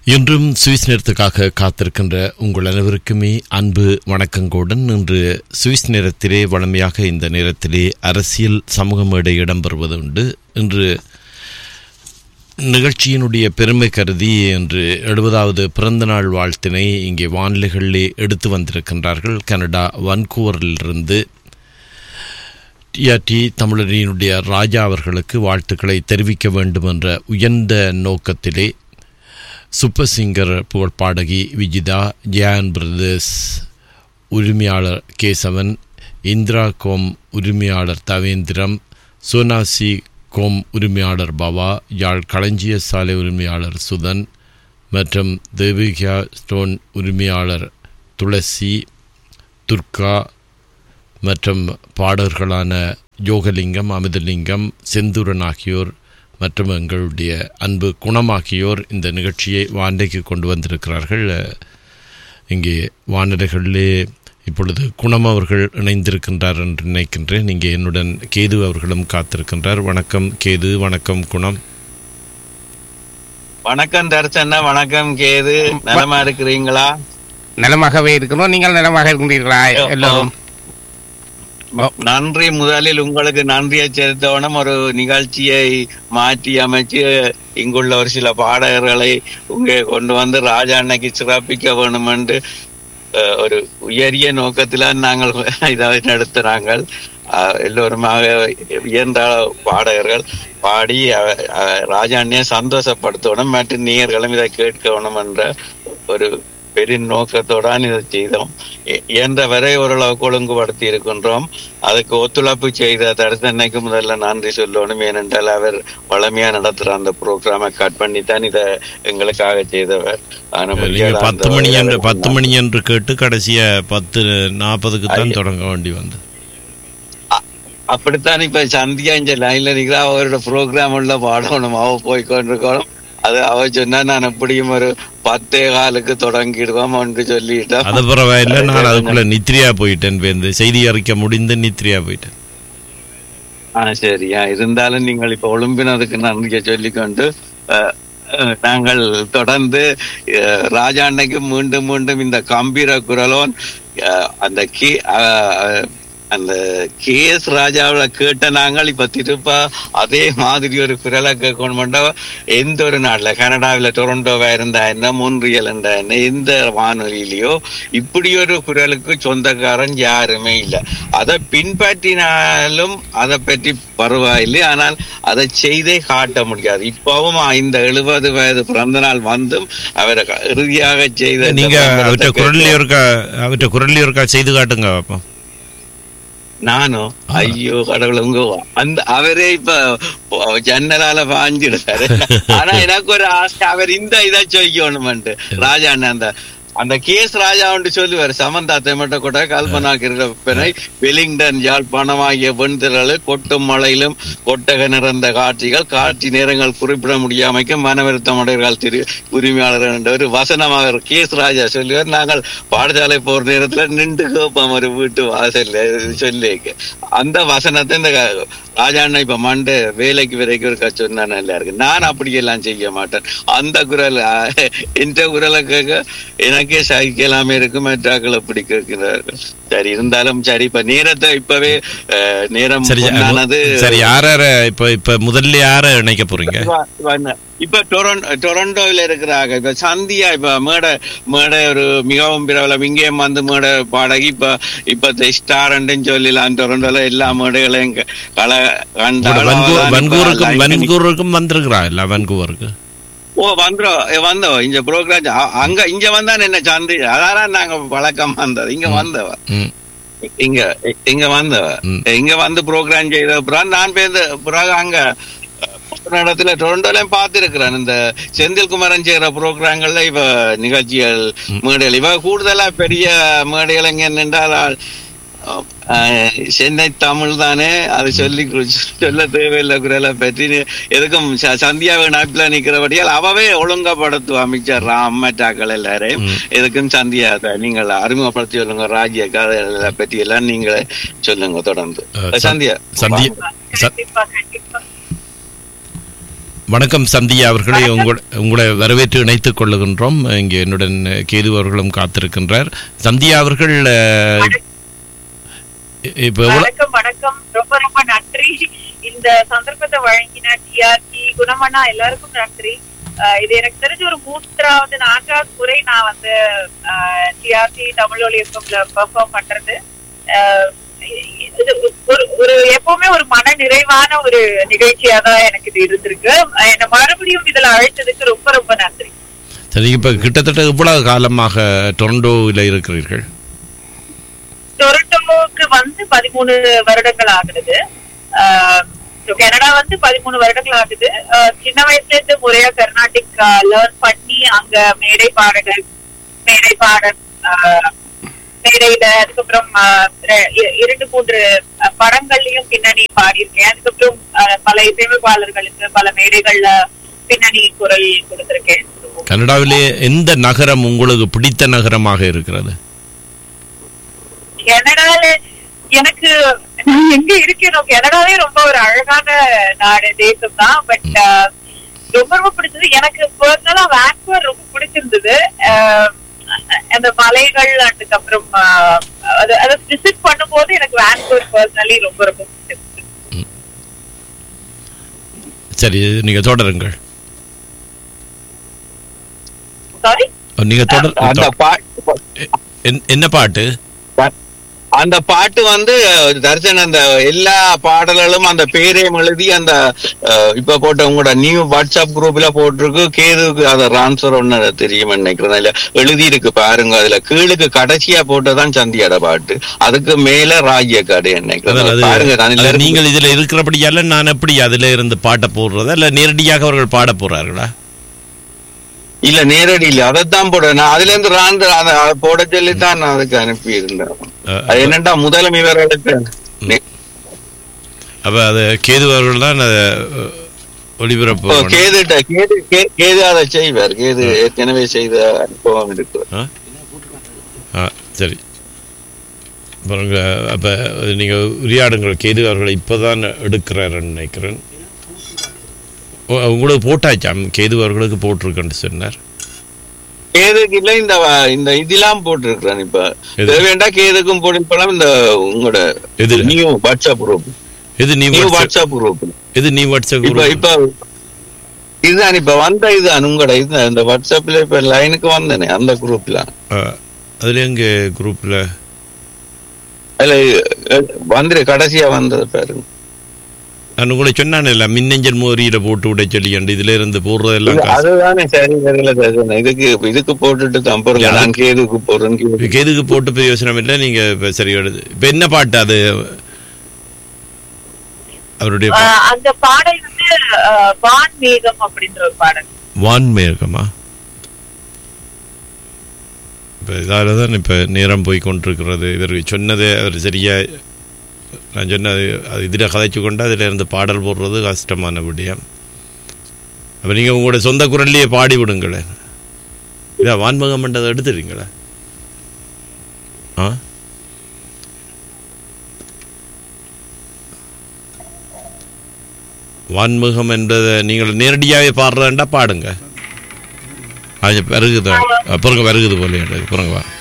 இன்றும் சுவிஸ் நேரத்துக்காக காத்திருக்கின்ற உங்கள் அனைவருக்குமே அன்பு வணக்கங்களுடன் இன்று சுவிஸ் நேரத்திலே வழமையாக இந்த நேரத்திலே அரசியல் சமூக மேடை இடம்பெறுவது உண்டு இன்று நிகழ்ச்சியினுடைய பெருமை கருதி இன்று எழுபதாவது பிறந்தநாள் வாழ்த்தினை இங்கே வானிலைகளிலே எடுத்து வந்திருக்கின்றார்கள் கனடா வன்கூவரிலிருந்து டிஆர்டி தமிழரினுடைய ராஜா அவர்களுக்கு வாழ்த்துக்களை தெரிவிக்க வேண்டும் என்ற உயர்ந்த நோக்கத்திலே சூப்பர் சிங்கர் புகழ் பாடகி விஜிதா ஜெயான் பிரதர்ஸ் உரிமையாளர் கேசவன் இந்திரா கோம் உரிமையாளர் தவேந்திரம் சோனாசி கோம் உரிமையாளர் பவா யாழ் களஞ்சிய சாலை உரிமையாளர் சுதன் மற்றும் தேவிகா ஸ்டோன் உரிமையாளர் துளசி துர்கா மற்றும் பாடகர்களான யோகலிங்கம் அமிர்தலிங்கம் செந்தூரன் ஆகியோர் மற்றும் எங்களுடைய அன்பு குணமாகியோர் இந்த நிகழ்ச்சியை வாண்டைக்கு கொண்டு வந்திருக்கிறார்கள் இங்கே வானிலைகளிலே இப்பொழுது குணம் அவர்கள் இணைந்திருக்கின்றார் என்று நினைக்கின்றேன் இங்கே என்னுடன் கேது அவர்களும் காத்திருக்கின்றார் வணக்கம் கேது வணக்கம் குணம் வணக்கம் தர்சனா வணக்கம் கேது நலமா இருக்கிறீங்களா நலமாகவே இருக்கிறோம் நீங்கள் நலமாக இருக்கின்றீர்களா எல்லோரும் நன்றி முதலில் உங்களுக்கு நன்றியை செலுத்தவனும் ஒரு நிகழ்ச்சியை மாற்றி அமைச்சு இங்குள்ள ஒரு சில பாடகர்களை இங்கே கொண்டு வந்து ராஜா அன்னைக்கு சிறப்பிக்க வேணும் என்று அஹ், ஒரு உயரிய நோக்கத்தில் நாங்கள் இதை நடத்துறாங்க அஹ், எல்லோருமாக உயர்ந்த பாடகர்கள் பாடி அஹ், அஹ், ராஜா அண்ணியை சந்தோஷப்படுத்தணும் மற்றும் நேயர்களும் இதை கேட்கணும் என்ற ஒரு பெரிய நோக்கத்துடன் இதை செய்தோம் இ- இயன்ற வரை ஓரளவுக்கு ஒழுங்குபடுத்தி இருக்கின்றோம் அதுக்கு ஒத்துழைப்பு செய்த தடுத்தன்னைக்கு முதல்ல நன்றி சொல்லணும் ஏனென்றால் அவர் வளமையா நடத்துற அந்த ப்ரோக்ராமை கட் பண்ணி தான் இதை எங்களுக்காக செய்தவர் ஆனா நீங்க முக்கியம் பத்து அந்த மணி என்று வேலை பத்து மணி என்று கேட்டு கடைசியா பத்து நாற்பதுக்கு தான் தொடங்க வேண்டி வந்து அப்படித்தான் இப்ப சந்தியா இந்த லைன்ல நிக்கிறா அவரோட ப்ரோக்ராம் உள்ள பாடணும் அவ போய் கொண்டிருக்கணும் அது அவ சொன்னா நான் எப்படியும் ஒரு பத்தே காலுக்கு தொடங்கிடுவோம் என்று சொல்லிட்டேன் அது பரவாயில்ல நான் அதுக்குள்ள நித்ரியா போயிட்டேன் இந்த செய்தி அறிக்கை முடிந்து நித்ரியா போயிட்டேன் ஆ சரியா இருந்தாலும் நீங்கள் இப்ப ஒழும்பினதுக்கு நன்றியை சொல்லிக்கொண்டு அஹ், அஹ், நாங்கள் தொடர்ந்து அஹ், ராஜா அன்னைக்கு மீண்டும் மீண்டும் இந்த கம்பீர குரலோன் அஹ், அந்த கே அஹ், அஹ், அந்த கே எஸ் ராஜாவில கேட்ட நாங்கள் இப்ப திருப்ப அதே மாதிரி ஒரு குரலை கேட்கணும்டா எந்த ஒரு நாட்டுல கனடாவில டொரண்டோவா இருந்தா என்ன மோன்றியல் இருந்தா என்ன எந்த வானொலியிலயோ இப்படி ஒரு குரலுக்கு சொந்தக்காரன் யாருமே இல்லை அதை பின்பற்றினாலும் அதை பற்றி பரவாயில்லை ஆனால் அதை செய்தே காட்ட முடியாது இப்பவும் இந்த எழுபது வயது பிறந்த நாள் வந்தும் அவரை க- இறுதியாக செய்த இந்த நீங்க விளம்பரத்தை அவற்றை கேட்டு- குரல்ல இருக்கா அவற்றை குரல்ல இருக்கா செய்து காட்டுங்க பாப்போம் நானும் ஐயோ கடவுள் உங்க அந்த அவரே இப்ப ஜன்னலால பாஞ்சிடுறாரு ஆனா எனக்கு ஒரு ஆசை அவர் இந்த இதா செய்யணும்ட்டு ராஜா அண்ணன் அந்த அந்த கேஸ் ராஜா ஒன்று சொல்லுவார் சமந்தா தெமட்ட கூட கல்பனாக்கிறப்பனை வெலிங்டன் யாழ்ப்பாணம் ஆகிய வெண்திரளு கொட்டும் மழையிலும் கொட்டக நிறந்த காட்சிகள் காட்சி நேரங்கள் குறிப்பிட முடியாமைக்கு மனவருத்தமுடையவர்கள் திரு உரிமையாளர் என்ற ஒரு வசனம் அவர் கேஸ் ராஜா சொல்லுவார் நாங்கள் பாடசாலை போற நேரத்துல நின்று கேட்போம் ஒரு வீட்டு வாசல்ல சொல்லி அந்த வசனத்தை இந்த ராஜா அண்ணா இப்ப மண்டே வேலைக்கு வரைக்கும் இருக்கா சொன்னா நல்லா இருக்கு நான் அப்படியெல்லாம் செய்ய மாட்டேன் அந்த குரல் அஹ், இந்த குரலை கேட்க எனக்கே சகிக்கலாமே இருக்கு மற்றாக்கள் அப்படி கேட்கிறார்கள் சரி இருந்தாலும் சரி இப்ப நேரத்தை இப்பவே அஹ், நேரம் சரி பொன்னானது சரி யார இப்ப இப்ப முதல்ல யார இணைக்க போறீங்க இப்ப- இப்ப என்ன? இப்ப டொரண்டோ டொரண்டோவில் இருக்கிறாங்க இப்ப சந்தியா இப்ப மேடை மேடை ஒரு மிகவும் பிரபலம் இங்கேயும் வந்து மேடை பாடகி இப்ப இப்ப ஸ்டாரண்ட்னு சொல்லலாம் டொரண்டோல எல்லா மேடைகளையும் க- கள உங்களோட கண்டாலும் வன்கூ- அவதான் இப்ப வன்கூருக்கும் line பண்ணி- வன்கூருக்கும் வந்திருக்கிறா இல்ல வன்கூவருக்கு ஓ வந்துரும் ஏ, வந்தவ இங்க ப்ரோக்ராம் அங்க இங்க வந்தான் என்ன சந்தி அதான் நாங்க பழக்கம் வந்தது இங்க வந்தவ ம் இங்க இங்க வந்தவ ம். இங்க வந்து ப்ரோக்ராம் செய்த அப்புறம் நான் பேருந்து பிறகு அங்க ஒரு இடத்துல டொரண்டோலையும் பார்த்திருக்கிறேன் இந்த செந்தில் குமரன் செய்யற ப்ரோக்ராம்கள்ல இவ நிகழ்ச்சிகள் மேடைகள் இவ கூடுதலா பெரிய மேடைகள் எங்க நின்றால் அஹ், சென்னை தமிழ் தானே அது சொல்லி கு- சொல்ல தேவையில்லை குரலை பற்றி எதுக்கும் ச- சந்தியாவை நாட்டில் நிக்கிறபடியால் அவவே ஒழுங்கப்படுத்துவா அமைச்சர் ராம் மற்றாக்கள் எல்லாரையும் எதுக்கும் சந்தியா தான் நீங்கள் அறிமுகப்படுத்தி சொல்லுங்க ராஜ்ய கதை பற்றி எல்லாம் நீங்களே சொல்லுங்க தொடர்ந்து அஹ், சந்தியா சந்தியா ச- கண்டிப்பா கண்டிப்பா வணக்கம் சந்தியா அவர்களே உங்களை உங்களை வரவேற்று இணைத்துக் கொள்ளுகின்றோம் இங்கே என்னுடன் கேது அவர்களும் காத்திருக்கின்றார் சந்தியா அவர்கள் அஹ், இப்போ எவ்வளவு வணக்கம் வணக்கம் ரொம்ப ரொம்ப நன்றி இந்த சந்தர்ப்பத்தை வழங்கின டிஆர்டி குணமண்ணா எல்லாருக்கும் நன்றி அஹ் இது எனக்கு தெரிஞ்ச ஒரு மூன்றாவது நான்காவது முறை நான் வந்து டிஆர்டி தமிழ் ஒலி எஃப்எம்ல பெர்ஃபார்ம் பண்றது அஹ் இது ஒரு ஒரு எப்பவுமே ஒரு மன நிறைவான ஒரு நிகழ்ச்சியா தான் எனக்கு இது இருந்திருக்கு அஹ் என்னை மறுபடியும் இதுல அழைத்ததுக்கு ரொம்ப ரொம்ப நன்றி சரி இப்போ கிட்டத்தட்ட இவ்வளவு காலமாக டொரண்டோவில் இருக்கிறீர்கள் டொரண்டோவுக்கு வந்து பதிமூணு வருடங்கள் ஆகுது ஆஹ் so கனடா வந்து பதிமூணு வருடங்கள் ஆகுது ஆஹ் சின்ன வயசுல இருந்து முறையா கர்நாடிக் லேர்ன் பண்ணி அங்க மேடை பாடகர் மேடை பாடல் ஆஹ் மேடையில அதுக்கப்புறம் ஆஹ் ரெ- இ- இரண்டு மூன்று அஹ், படங்கள்லயும் பின்னணி பாடியிருக்கேன் அதுக்கப்புறம் ஆஹ், பல இசையமைப்பாளர்களுக்கு பல மேடைகள்ல பின்னணி குரல் கொடுத்திருக்கேன் So, கனடாவிலே எந்த நகரம் உங்களுக்கு பிடித்த நகரமாக இருக்கிறது கனடால எனக்கு நான் எங்க இருக்கேனோ கனடாவே ரொம்ப ஒரு அழகான நாடு தேசம் தான் பட் ரொம்ப ரொம்ப பிடிச்சது எனக்கு பர்சனலா வேன்கூவர் ரொம்ப பிடிச்சிருந்தது அஹ், அந்த மலைகள் அதுக்கப்புறம் அஹ், அது அதை விசிட் பண்ணும்போது எனக்கு வேன்கூவர் பர்சனலி ரொம்ப ரொம்ப பிடிச்சிருந்தது சரி நீங்க தொடருங்கள் சாரி நீங்க தொடர் அந்த பாட்டு என்- என்ன பாட்டு அந்த பாட்டு வந்து தர்சன் அந்த எல்லா பாடல்களும் அந்த பேரையும் எழுதி அந்த அஹ், இப்ப போட்ட உங்களோட நியூ வாட்ஸ்அப் குரூப்ல போட்டிருக்கு கேதுக்கு அத ஆன்சர் ஒன்னு தெரியும் நினைக்கிறேன் இல்ல எழுதி இருக்கு பாருங்க அதுல கீழுக்கு கடைசியா போட்டதான் சந்தியாட பாட்டு அதுக்கு மேல ராஜ்ய காடு அதான் நினைக்கிறேன் அது- பாருங்க நான் அது எல்லாருக்கும் நீங்கள் இதுல இருக்கிறபடியால நான் எப்படி அதுல இருந்து பாட்ட போடுறதா இல்ல நேரடியாக அவர்கள் பாட போறார்களா இல்ல நேரடி இல்ல அதைத்தான் போட நான் அதுல இருந்து ராந்து அத போட சொல்லி தான் நான் அதுக்கு அனுப்பி இருந்தேன் அஹ், அது என்னண்டா முதலும் இவர்களுக்கு நே- அப்ப அது கேது அவர்கள் தான் அதை அஹ், ஒளிபரப்பு ஓ, பண்ணணும். கேதுட்ட கேது கே- கேது அதை செய்வார் கேது ஏற்கனவே செய்த அனுபவம் இருக்கு ஆ? ஆ சரி பாருங்க அப்ப நீங்க உரையாடுங்கள் கேது அவர்களை இப்பதான் எடுக்கிறாருன்னு நினைக்கிறேன் ஓ, உங்களுக்கு போட்டாச்சாம் கேது அவர்களுக்கு போட்டிருக்கேன்னு சொன்னார் கேதுக்கு இல்ல இந்த வ- இந்த இதெல்லாம் போட்டிருக்கிறேன் இப்ப எது? தேவையாண்டா கேதுக்கும் போட்டிருப்பலாம் இந்த உங்களோட எதுல? நியூ வாட்ஸ்அப் குரூப் இது நீ நியூ வாட்ஸ்அப் வாட்ஸ்அப் குரூப் இது நீ வாட்ஸ்அப் இப்ப group? இப்ப இதுதான் இப்ப வந்த இதுதான் உங்களோட இதுதான் இந்த வாட்ஸ்அப்ல இப்ப லைனுக்கு வந்தனே அந்த குரூப்ல ஆ, அதுல எங்க குரூப்ல அதுல அஹ், வந்துரு கடைசியா வந்தது பாருங்க நான் உங்களை சொன்னானே இல்ல மின்னஞ்சல் மோரியில போட்டு விட சொல்லி அண்டு இதுல இருந்து போடுறதெல்லாம் இல்ல, காசு அதுதானே சரி தெரியல பேசுறேன் இதுக்கு இதுக்கு போட்டுட்டு தான் பாருங்க இல்ல, நான் கேதுக்கு போறேன் கேது இப்ப கேதுக்கு போட்டு பிரயோசனம் இல்லை நீங்க இப்ப சரி வருது இப்ப என்ன பாட்டு அது அவருடைய பா- ஆஹ் அந்த பாடல் வந்து ஆஹ், வான் மேகம் அப்படின்ற ஒரு பாடல் வான்மேகமா இப்போ இதால தான் இப்போ நேரம் போய் கொண்டிருக்கிறது இவருக்கு சொன்னது அவர் சரியா நான் சொன்னது அது இதில் கதைச்சு கொண்டு அதில் இருந்து பாடல் போடுறது கஷ்டமான விடயம் அப்போ நீங்கள் உங்களோட சொந்த குரல்லையே பாடி விடுங்களேன் இதா வான்மகம் என்றதை எடுத்துறீங்களா ஆ வான்முகம் என்பதை நீங்கள் நேரடியாகவே பாடுறேன்டா பாடுங்க அது பிறகுது பிறகு வருகுது போல பிறகு வா